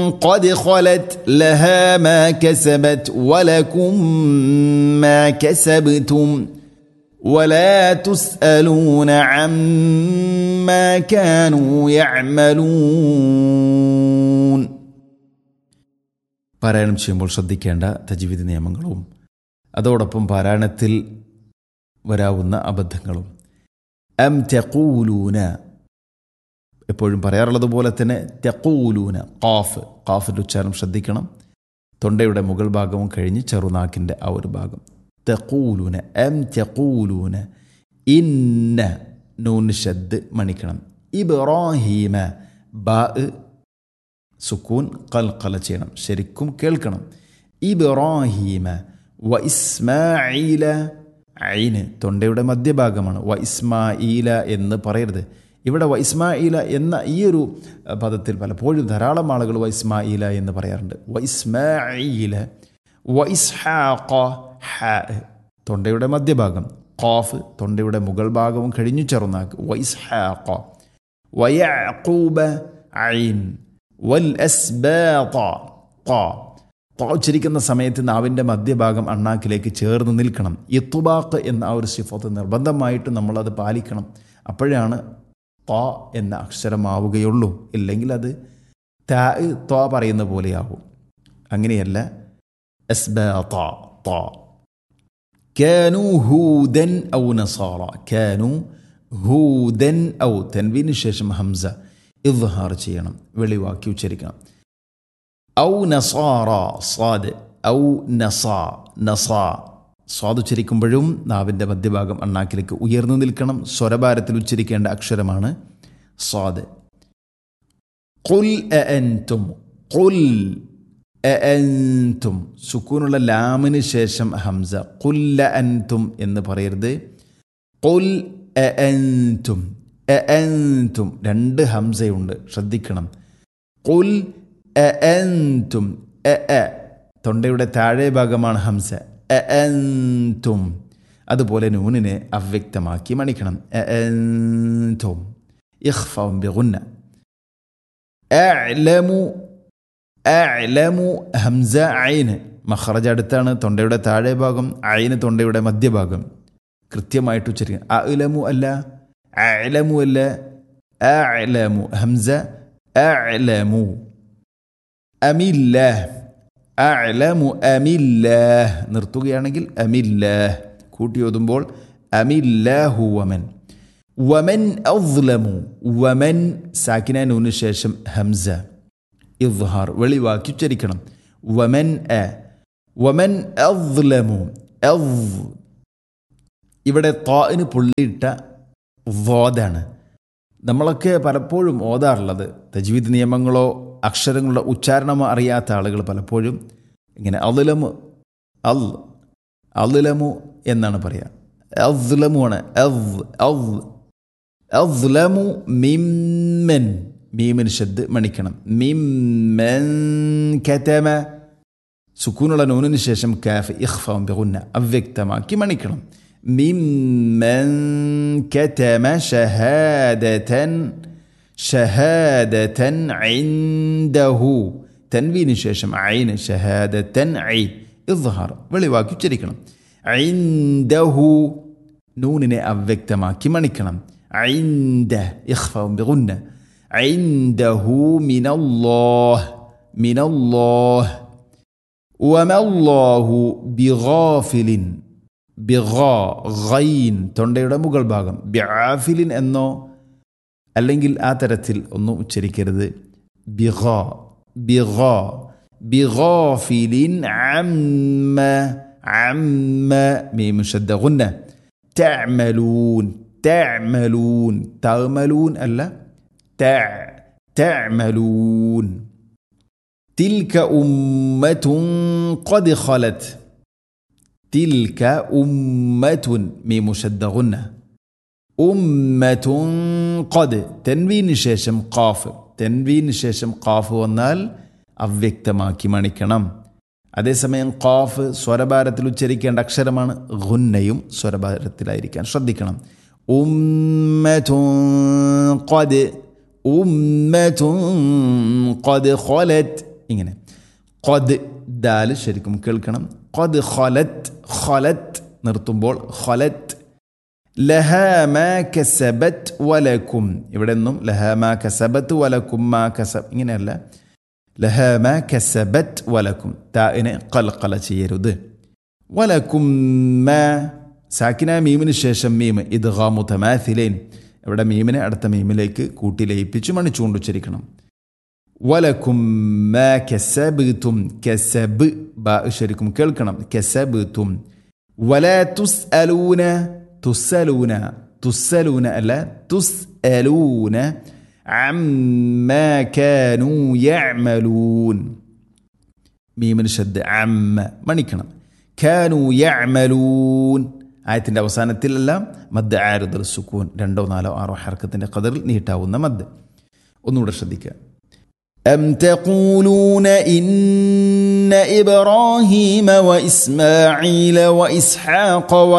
قد خلت لها ما كسبت ولكم ما كسبتم ولا تسألون عما كانوا يعملون പാരായണം ചെയ്യുമ്പോൾ ശ്രദ്ധിക്കേണ്ട തജ്വീദ് നിയമങ്ങളും അതോടൊപ്പം പാരായണത്തിൽ വരാവുന്ന അബദ്ധങ്ങളും എം തെക്കൂലൂന എപ്പോഴും പറയാറുള്ളത് പോലെ തന്നെ തെക്കൂലൂന കാഫ് കാഫിൻ്റെ ഉച്ചാരണം ശ്രദ്ധിക്കണം തൊണ്ടയുടെ മുകൾ ഭാഗവും കഴിഞ്ഞ് ചെറുനാക്കിൻ്റെ ആ ഒരു ഭാഗം തെക്കൂലൂന എം തെക്കൂലൂന ഇന്ന നൂന് ഷദ് മണിക്കണം ഇബ്രാഹീമ ബാ സുക്കൂൻ കൽക്കല ചെയ്യണം ശരിക്കും കേൾക്കണം ഇബ്രാഹീമ വ ഇസ്മായില ഐന് തൊണ്ടയുടെ മധ്യഭാഗമാണ് വ ഇസ്മായില എന്ന് പറയരുത് ഇവിടെ വ ഇസ്മായില എന്ന ഈ ഒരു പദത്തിൽ പലപ്പോഴും ധാരാളം ആളുകൾ വ ഇസ്മായില എന്ന് പറയാറുണ്ട് വ ഇസ്മായില വ ഇസ്ഹാഖ ഹ തൊണ്ടയുടെ മധ്യഭാഗം ഖാഫ് തൊണ്ടയുടെ മുകൾ ഭാഗവും കഴിഞ്ഞു ചെറുനാക്ക് വ ഇസ്ഹാഖ വയഅഖൂബ ഐൻ വൽ അസ്ബാത ത ത ഉച്ചരിക്കുന്ന സമയത്ത് നാവിൻ്റെ മധ്യഭാഗം അണ്ണാക്കിലേക്ക് ചേർന്ന് നിൽക്കണം ഇത്തുബാക്ക് എന്ന ആ ഒരു സിഫത്ത് നിർബന്ധമായിട്ട് നമ്മളത് പാലിക്കണം അപ്പോഴാണ് ത എന്ന അക്ഷരമാവുകയുള്ളൂ ഇല്ലെങ്കിൽ അത് ത ത പറയുന്ന പോലെയാവും അങ്ങനെയല്ല അസ്ബാത ത كانوا هودا أو نصارى كانوا هودا أو تنوين الشيشم همزة ഇദ്ഹാർ ചെയ്യണം വെളിവാക്കി ഉച്ചരിക്കണം ഔ നസാറ സാദ് ഔ നസാ നസാ സ്വാദ് ഉച്ചരിക്കുമ്പോഴും നാവിൻ്റെ മധ്യഭാഗം അണ്ണാക്കിലേക്ക് ഉയർന്നു നിൽക്കണം സ്വരഭാരത്തിൽ ഉച്ചരിക്കേണ്ട അക്ഷരമാണ് സ്വാദ് കുൽ അൻതും കുൽ അൻതും സുക്കൂനുള്ള ലാമിന് ശേഷം ഹംസ കുല്ല അൻതും എന്ന് പറയരുത് കുൽ അൻതും അൻതും രണ്ട് ഹംസയുണ്ട് ശ്രദ്ധിക്കണം കുൽ അൻതും തൊണ്ടയുടെ താഴെ ഭാഗമാണ് ഹംസ അൻതും അതുപോലെ നൂനിനെ അവ്യക്തമാക്കി മണിക്കണം അൻതും ഇഖ്ഫം ബിഗുന്ന അഅലമു അഅലമു ഹംസ ഐന് മഖറജ് അടുത്താണ് തൊണ്ടയുടെ താഴെ ഭാഗം ഐന് തൊണ്ടയുടെ മധ്യഭാഗം കൃത്യമായിട്ട് ഉച്ചരിക്കണം അഅലമു അല്ല അഅലമു അല്ല അഅലമു ഹംസ അഅലമു അമില്ലാഹ് അഅലമു അമില്ലാഹ് നിർത്തുകയാണെങ്കിൽ അമില്ലാഹ് കൂട്ടി ഓതുമ്പോൾ അമില്ലാഹു വമൻ വമൻ അസ്ലമു വമൻ സാക്കിന നൂന് ശേഷം ഹംസ ഇദ്ഹാർ വെളിവാക്കി ഉച്ചരിക്കണം വമൻ അ വമൻ അസ്ലമു അവ് ഇവിടെ താന് പുള്ളിയിട്ട വോദാണ് നമ്മളൊക്കെ പലപ്പോഴും ഓതാറുള്ളത് തജ്വീദ് നിയമങ്ങളോ അക്ഷരങ്ങളുടെ ഉച്ചാരണമോ അറിയാത്ത ആളുകൾ പലപ്പോഴും ഇങ്ങനെ അലുലമു അൽ അലുലമു എന്നാണ് പറയുക അസ്ലമു ആണ് അവ് അവ് അസ്ലമു മിമ്മൻ മീമിന് ശബ്ദ് മണിക്കണം മിമ്മൻ കതമ സുക്കൂനുള്ള നൂനിന് ശേഷം കാഫ് ഇഖ്ഫം ബിഗുന്ന അവ്യക്തമാക്കി മണിക്കണം ممن كتم شهادة شهادة عنده تنوين شاشم عين شهادة عي اظهر വെളിവാക്കി ഉച്ചരിക്കണം عنده നൂനിനെ അവ്യക്തമാക്കി മണിക്കണം عند إخفاء بغنة عنده من الله من الله وما الله بغافل ബിഗ ഗൈൻ തൊണ്ടയുടെ മുകൾ ഭാഗം ബിആഫിലിൻ എന്നോ അല്ലെങ്കിൽ ആ തരത്തിൽ ഒന്നും ഉച്ചരിക്കരുത് ബിഗ ബിഗ ബിഗാഫിലിൻ അമ്മ അമ്മ മീം ശദ്ദ ഗുന്ന തഅമലൂൻ തഅമലൂൻ തഅമലൂൻ അല്ല തഅ തഅമലൂൻ تلك أمة قد خلت تلك أمة ميم شد غنة أمة قد تنوين ശേഷം ഖാഫ് തെൻവീൻ ശേഷം ഖാഫ് വന്നാൽ അവ്യക്തമാക്കി മണിക്കണം അതേസമയം ഖാഫ് സ്വരഭാരത്തിൽ ഉച്ചരിക്കേണ്ട അക്ഷരമാണ് ഗുന്നയും സ്വരഭാരത്തിലായിരിക്കാൻ ശ്രദ്ധിക്കണം ഉമ്മത്തുൻ ഖദ് ഉമ്മത്തുൻ ഖദ് ഖലത് ഇങ്ങനെ ഖദ് ദാല് ശരിക്കും കേൾക്കണം ഖദ് ഖലത്ത് ഖലത്ത് നിർത്തുമ്പോൾ ഖലത്ത് ലഹ മാ കസബത്ത് വലക്കും ഇവിടെ നിന്നും ലഹ മാ കസബത്ത് വലക്കും മാ കസബ് ഇങ്ങനെയല്ല ലഹ മാ കസബത്ത് വലക്കും താഇനെ ഖൽഖല ചെയ്യരുത് വലക്കും മാ സാക്കിന മീമിന് ശേഷം മീം ഇദ്ഗാമു തമാഥിലൈൻ ഇവിടെ മീമിനെ അടുത്ത മീമിലേക്ക് കൂട്ടി ലയിപ്പിച്ച് മണിച്ചുകൊണ്ട് ഉച്ചരിക്കണം വലക്കും മാ കസബ്തും കസബ് ബാ ശരിക്കും കേൾക്കണം കസബ്തും വല തുസ് അലൂന തുസ്സലൂന തുസ്സലൂന അല്ല തുസ് അലൂന عما كانوا يعملون മീമിന് ശബ്ദ അമ്മ മണിക്കണം കാനു യഅമലൂൻ ആയത്തിൻ്റെ അവസാനത്തിലെല്ലാം മദ് ആരുദർ സുക്കൂൻ രണ്ടോ നാലോ ആറോ ഹർക്കത്തിൻ്റെ കതറിൽ നീട്ടാവുന്ന മദ് ഒന്നുകൂടെ ശ്രദ്ധിക്കുക أم تقولون إن إبراهيم وإسماعيل وإسحاق